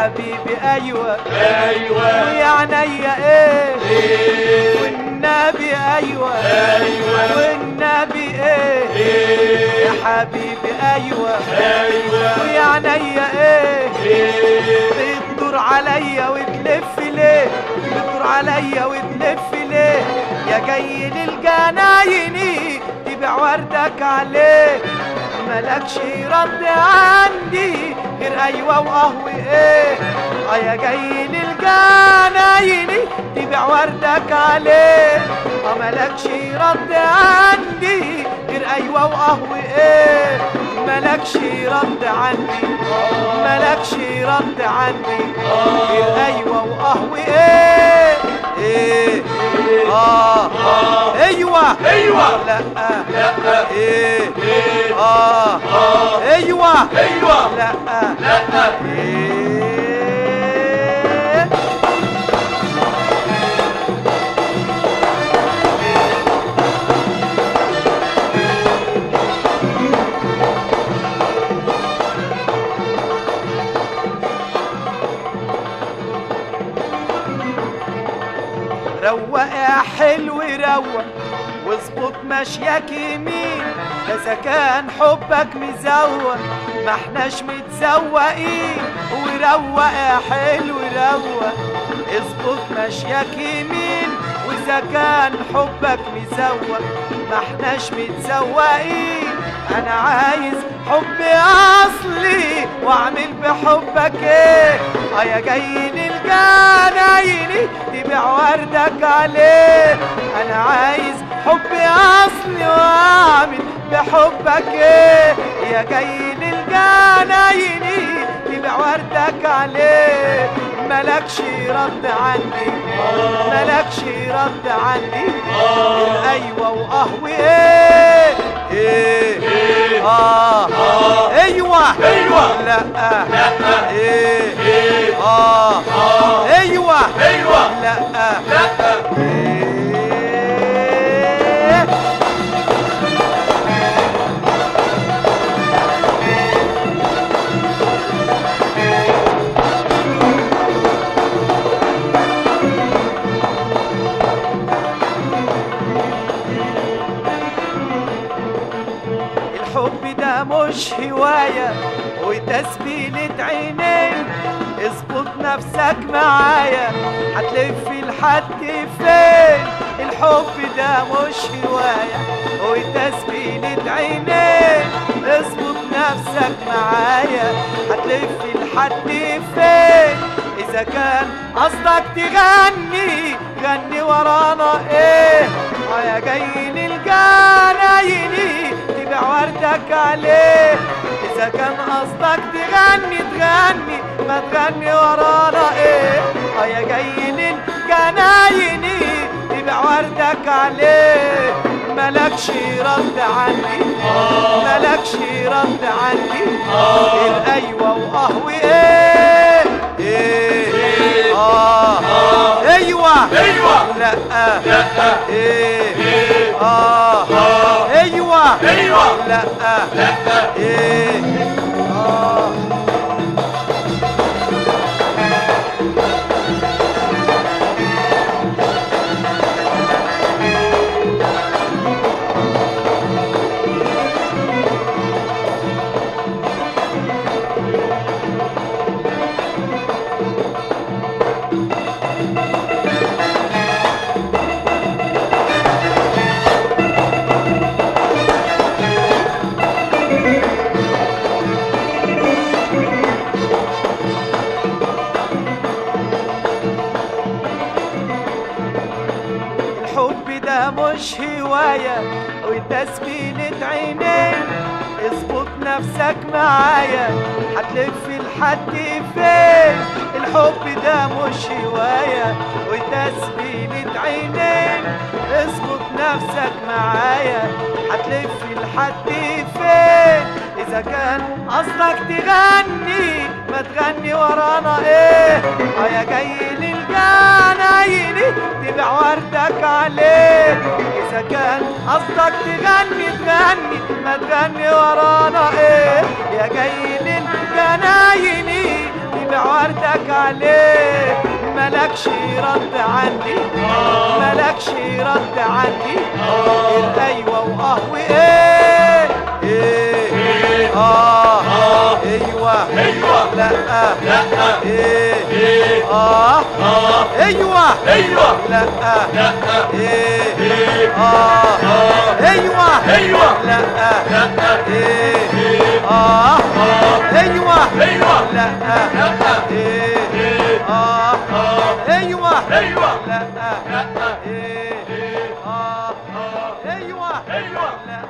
حبيبي ايوه ايوه ويا عينيا ايه ايه والنبي ايوه ايوه والنبي ايه ايه يا حبيبي ايوه ايوه ويا عينيا ايه ايه بتدور عليا وتلف ليه بتدور عليا وتلف ليه يا جاي للجنايني تبيع وردك عليه ملكش رد عندي غير ايوه وقهوة ايه اه يا جاي للجنايني تبيع وردك عليه اه ملكش رد عندي غير ايوه وقهوة ايه ملكش رد عندي ملكش رد عندي غير ايوه وقهوة ايه ايه اه ايوه ايوه لا لا ايه ايه اه اه ايوه ايوه لا لا ايه روق يا حلو روق واظبط مشيك يمين ده اذا كان حبك مزوق ما احناش متزوقين وروق يا حلو روق اظبط مشيك يمين واذا كان حبك مزوق ما احناش متزوقين انا عايز حب اصلي واعمل بحبك ايه اه يا جاي للجنايني تبيع وردك عليه انا عايز حب اصلي واعمل بحبك ايه يا جاي للجنايني تبيع وردك عليه ملكش رد عندي ملكش رد عندي غير ايوه وقهوة ايه ايه اه ايوه ايوه لا لا ايه ايه اه اه ايوه ايوه لا لا إيه. الحب ده مش هواية وتسبيلة عينين اظبط نفسك معايا هتلف لحد فين الحب ده مش هواية وتسبيلة عينين اظبط نفسك معايا هتلف لحد فين اذا كان قصدك تغني غني ورانا ايه اه يا جاي للجنايني تبيع وردك عليه اذا كان قصدك تغني تغني ما تغني ورانا ايه اه يا جاي للجنايني تبيع وردك عليه ملكش رد عندي ملكش رد عندي غير ايوه وقهوة ايه ايه اه ايوه ايوه لا لا ايه ايه اه اه ايوه ايوه لا لا ايه اه الحب ده مش هواية وتسبيلة عينين اظبط نفسك معايا هتلف لحد فين الحب ده مش هواية وتسبيلة عينين اظبط نفسك معايا هتلف لحد فين اذا كان قصدك تغني ما تغني ورانا ايه اه يا جاي للجنايني تبيع وردك عليه اذا كان قصدك تغني تغني ما تغني ورانا ايه يا جاي للجنايني تبيع وردك عليك ملكش رد عندي ملكش رد عندي الايوه واه وايه ايه اه ايوه ايوه لا لا ايه ايه اه اه ايوه ايوه لا لا ايه ايه اه ايوه ايوه لا لا ايه اه ايوه ايوه لا ايه اه ايوه ايوه لا لا ايه اه ايوه ايوه لا